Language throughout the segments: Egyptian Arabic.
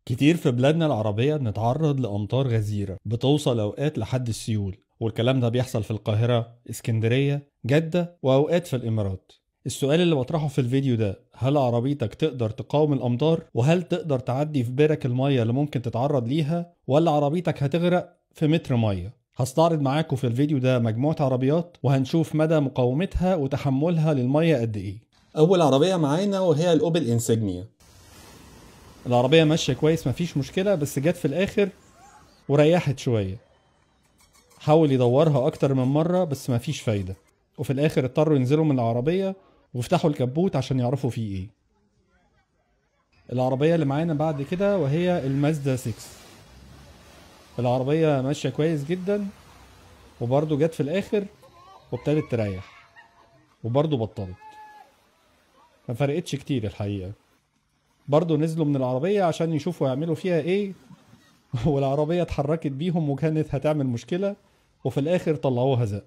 كتير في بلادنا العربية بنتعرض لأمطار غزيرة بتوصل أوقات لحد السيول والكلام ده بيحصل في القاهرة اسكندرية جدة وأوقات في الإمارات السؤال اللي بطرحه في الفيديو ده هل عربيتك تقدر تقاوم الأمطار وهل تقدر تعدي في برك المية اللي ممكن تتعرض ليها ولا عربيتك هتغرق في متر مية هستعرض معاكم في الفيديو ده مجموعة عربيات وهنشوف مدى مقاومتها وتحملها للمية قد ايه أول عربية معانا وهي الأوبل إنسجنيا العربية ماشية كويس مفيش مشكلة بس جت في الآخر وريحت شوية حاول يدورها أكتر من مرة بس مفيش فايدة وفي الآخر اضطروا ينزلوا من العربية ويفتحوا الكبوت عشان يعرفوا فيه ايه العربية اللي معانا بعد كده وهي المازدا 6 العربية ماشية كويس جدا وبرضه جت في الآخر وابتدت تريح وبرضه بطلت ما فرقتش كتير الحقيقة برضه نزلوا من العربية عشان يشوفوا يعملوا فيها ايه والعربية اتحركت بيهم وكانت هتعمل مشكلة وفي الآخر طلعوها زق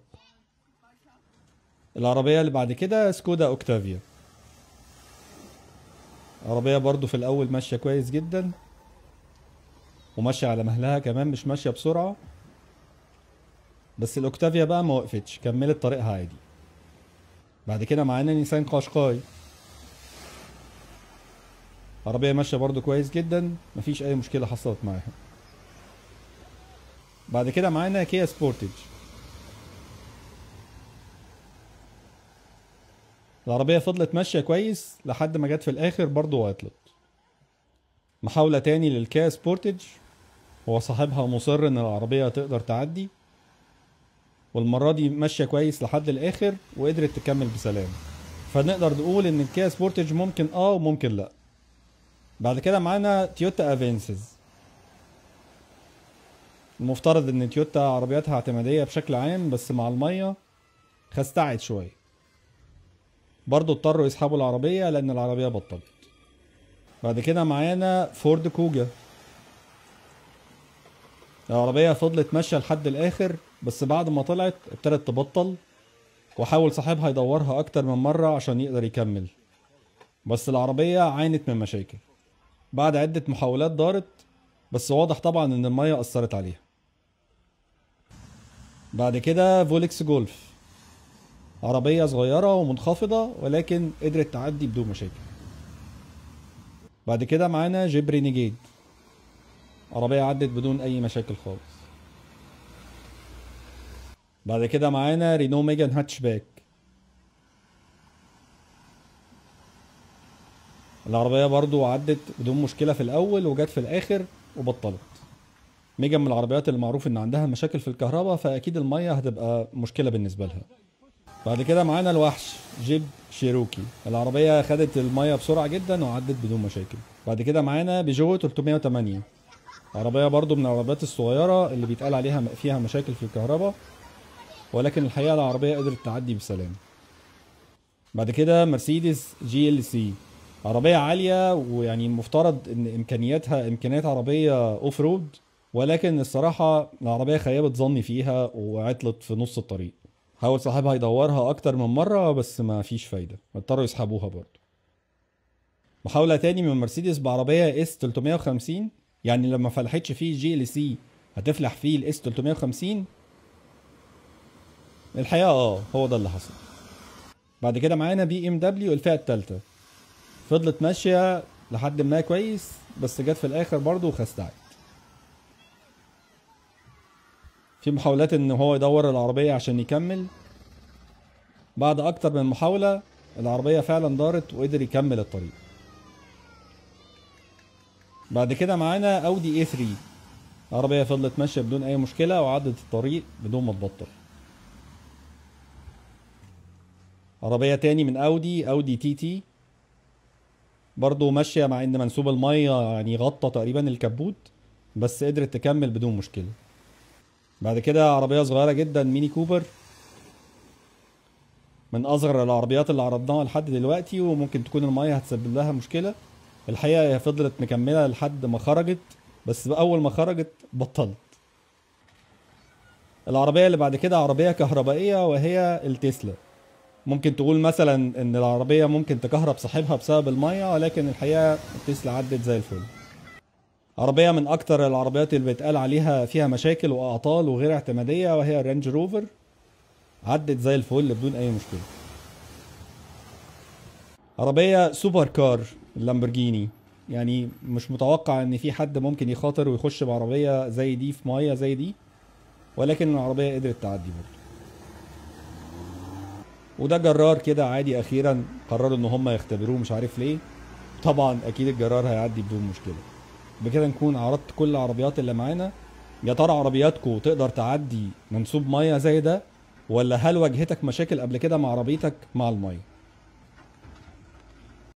العربية اللي بعد كده سكودا اوكتافيا عربية برضو في الأول ماشية كويس جدا وماشية على مهلها كمان مش ماشية بسرعة بس الأوكتافيا بقى ما وقفتش كملت طريقها عادي بعد كده معانا نيسان قاشقاي عربية ماشية برضو كويس جدا مفيش أي مشكلة حصلت معاها بعد كده معانا كيا سبورتج العربية فضلت ماشية كويس لحد ما جت في الآخر برضو وعطلت محاولة تاني للكيا سبورتج هو صاحبها مصر إن العربية تقدر تعدي والمرة دي ماشية كويس لحد الآخر وقدرت تكمل بسلام فنقدر نقول إن الكيا سبورتج ممكن آه وممكن لأ بعد كده معانا تويوتا افينسز المفترض ان تويوتا عربياتها اعتمادية بشكل عام بس مع المية خستعت شوية برضو اضطروا يسحبوا العربية لان العربية بطلت بعد كده معانا فورد كوجا العربية فضلت ماشية لحد الاخر بس بعد ما طلعت ابتدت تبطل وحاول صاحبها يدورها اكتر من مرة عشان يقدر يكمل بس العربية عانت من مشاكل بعد عدة محاولات دارت بس واضح طبعا ان المية اثرت عليها بعد كده فولكس جولف عربية صغيرة ومنخفضة ولكن قدرت تعدي بدون مشاكل بعد كده معانا جيب رينيجيد عربية عدت بدون أي مشاكل خالص بعد كده معانا رينو ميجان هاتشباك العربية برضو عدت بدون مشكلة في الأول وجت في الآخر وبطلت ميجان من العربيات اللي معروف إن عندها مشاكل في الكهرباء فأكيد المية هتبقى مشكلة بالنسبة لها بعد كده معانا الوحش جيب شيروكي العربية خدت المية بسرعة جدا وعدت بدون مشاكل بعد كده معانا بيجو 308 عربية برضو من العربيات الصغيرة اللي بيتقال عليها فيها مشاكل في الكهرباء ولكن الحقيقة العربية قدرت تعدي بسلام بعد كده مرسيدس جي ال سي عربية عالية ويعني المفترض ان امكانياتها امكانيات عربية اوف رود ولكن الصراحة العربية خيبت ظني فيها وعطلت في نص الطريق حاول صاحبها يدورها اكتر من مرة بس ما فيش فايدة اضطروا يسحبوها برضه محاولة تاني من مرسيدس بعربية اس 350 يعني لما فلحتش فيه جي ال سي هتفلح فيه الاس 350 الحقيقة اه هو ده اللي حصل بعد كده معانا بي ام دبليو الفئة التالتة فضلت ماشية لحد ما كويس بس جت في الاخر برضه وخستعت في محاولات ان هو يدور العربية عشان يكمل بعد اكتر من محاولة العربية فعلا دارت وقدر يكمل الطريق بعد كده معانا اودي اي 3 عربية فضلت ماشية بدون اي مشكلة وعدت الطريق بدون ما تبطل عربية تاني من اودي اودي تي تي برضو ماشية مع ان منسوب المية يعني غطى تقريبا الكبوت بس قدرت تكمل بدون مشكلة بعد كده عربية صغيرة جدا ميني كوبر من اصغر العربيات اللي عرضناها لحد دلوقتي وممكن تكون المية هتسبب لها مشكلة الحقيقة هي فضلت مكملة لحد ما خرجت بس اول ما خرجت بطلت العربية اللي بعد كده عربية كهربائية وهي التسلا ممكن تقول مثلا ان العربية ممكن تكهرب صاحبها بسبب المية ولكن الحقيقة التسلا عدت زي الفل عربية من أكتر العربيات اللي بيتقال عليها فيها مشاكل وأعطال وغير اعتمادية وهي الرينج روفر عدت زي الفل بدون أي مشكلة عربية سوبر كار اللامبرجيني يعني مش متوقع ان في حد ممكن يخاطر ويخش بعربية زي دي في مية زي دي ولكن العربية قدرت تعدي برضه وده جرار كده عادي اخيرا قرروا ان هم يختبروه مش عارف ليه طبعا اكيد الجرار هيعدي بدون مشكله بكده نكون عرضت كل العربيات اللي معانا يا ترى عربياتكم تقدر تعدي منسوب ميه زي ده ولا هل واجهتك مشاكل قبل كده مع عربيتك مع الميه